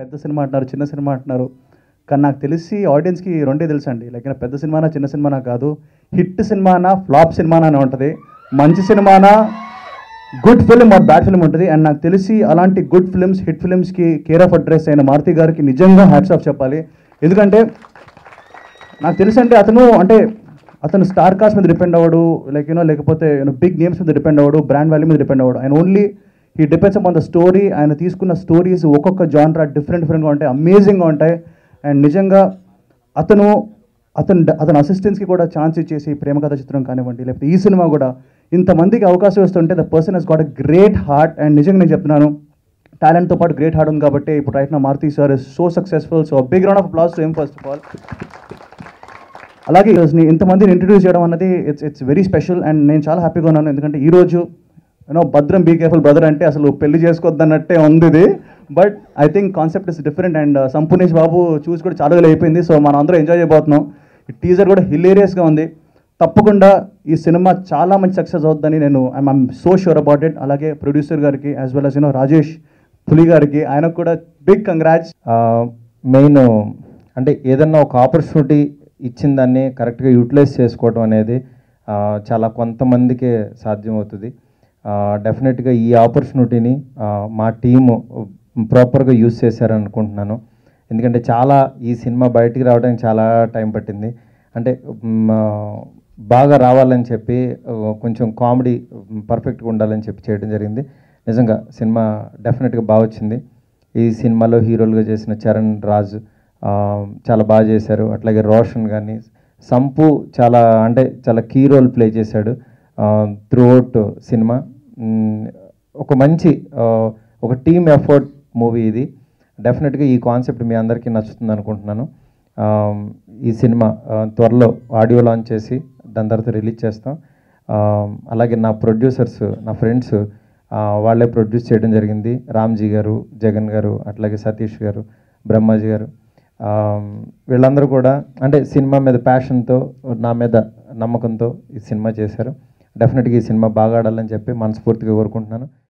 పెద్ద సినిమా అంటున్నారు చిన్న సినిమా అంటున్నారు కానీ నాకు తెలిసి ఆడియన్స్కి రెండే తెలుసు అండి లైక్ పెద్ద సినిమానా చిన్న సినిమానా కాదు హిట్ సినిమానా ఫ్లాప్ సినిమానా అని ఉంటుంది మంచి సినిమానా good film or bad film ఉంటుంది అండ్ నాకు తెలిసి అలాంటి గుడ్ ఫిల్మ్స్ హిట్ ఫిల్మ్స్కి కేర్ ఆఫ్ అడ్రస్ అయిన మారుతి గారికి నిజంగా హ్యాట్స్ ఆఫ్ చెప్పాలి ఎందుకంటే నాకు తెలుసు అంటే అతను అంటే అతను స్టార్ కాస్ట్ మీద డిపెండ్ అవ్వడు లైక్ యూనో లేకపోతే యూనో బిగ్ నేమ్స్ మీద డిపెండ్ అవ్వడు బ్రాండ్ వాల్యూ మీద డిపెండ్ అవ్వడు ఆయన only he depends upon the story ఆయన తీసుకున్న స్టోరీస్ ఒక్కొక్క జాన్రా డిఫరెంట్ డిఫరెంట్గా ఉంటాయి అమేజింగ్గా ఉంటాయి అండ్ నిజంగా అతను అతను అతని అసిస్టెంట్స్కి కూడా ఛాన్స్ ఇచ్చేసి ప్రేమ కథ చిత్రం కానివ్వండి లేకపోతే ఈ సినిమా కూడా ఇంతమందికి అవకాశం వస్తుంటే the person he's got a great heart and నిజంగా నేను చెప్తున్నాను టాలెంట్తో పాటు గ్రేట్ హార్ట్ ఉంది కాబట్టి ఇప్పుడు రైట్ నా Maruthi sir is so successful so big round of applause to him first of all అలాగే ఈరోజుని ఇంతమందిని ఇంట్రడ్యూస్ చేయడం అన్నది it's it's very special and నేను చాలా హ్యాపీగా ఉన్నాను ఎందుకంటే ఈరోజు యూనో భద్రం బీ కేర్ఫుల్ బ్రదర్ అంటే అసలు పెళ్లి చేసుకోవద్దన్నట్టే ఉంది ఇది but I think concept is different and Sampoornesh Babu చూసి కూడా చాలా రోజులు అయిపోయింది సో మనం అందరం ఎంజాయ్ చేయబోతున్నాం ఈ టీజర్ కూడా హిలేరియస్గా ఉంది తప్పకుండా ఈ సినిమా చాలా మంచి సక్సెస్ అవుతుందని నేను I'm I'm so sure about it అలాగే ప్రొడ్యూసర్ గారికి as well as you know Rajesh Puli గారికి ఆయనకు కూడా బిగ్ కంగ్రాట్స్ మెయిన్ అంటే ఏదన్నా ఒక ఆపర్చునిటీ ఇచ్చిన దాన్ని కరెక్ట్గా యూటిలైజ్ చేసుకోవడం అనేది ఆ, చాలా కొంతమందికే సాధ్యమవుతుంది డెఫినెట్గా ఈ ఆపర్చునిటీని ఆ, మా టీము ప్రాపర్గా యూజ్ చేశారనుకుంటున్నాను ఎందుకంటే చాలా ఈ సినిమా బయటికి రావడానికి చాలా టైం పట్టింది అంటే మ్, ఆ, బాగా రావాలని చెప్పి ఆ, కొంచెం కామెడీ పర్ఫెక్ట్గా ఉండాలని చెప్పి చేయడం జరిగింది నిజంగా సినిమా డెఫినెట్గా బాగా వచ్చింది ఈ సినిమాలో హీరోలుగా చేసిన చరణ్ రాజ్ ఆ, చాలా బాగా చేశారు అట్లాగే రోషన్ కానీ సంపు చాలా అంటే చాలా కీ రోల్ ప్లే చేశాడు త్రూ అవుట్ సినిమా మ్, ఒక మంచి ఆ, ఒక టీమ్ ఎఫర్ట్ మూవీ ఇది డెఫినెట్గా ఈ కాన్సెప్ట్ మీ అందరికీ నచ్చుతుంది అనుకుంటున్నాను ఆ, ఈ సినిమా ఆ, త్వరలో ఆడియో లాంచ్ చేసి దాని తర్వాత రిలీజ్ చేస్తాం ఆ, అలాగే నా ప్రొడ్యూసర్స్ నా ఫ్రెండ్స్ వాళ్ళే ప్రొడ్యూస్ చేయడం జరిగింది రామ్జీ గారు జగన్ గారు అట్లాగే సతీష్ గారు బ్రహ్మాజీ గారు ఆ, వీళ్ళందరూ కూడా అంటే సినిమా మీద ప్యాషన్తో నా మీద నమ్మకంతో ఈ సినిమా చేశారు డెఫినెట్గా ఈ సినిమా బాగా ఆడాలని చెప్పి మనస్ఫూర్తిగా కోరుకుంటున్నాను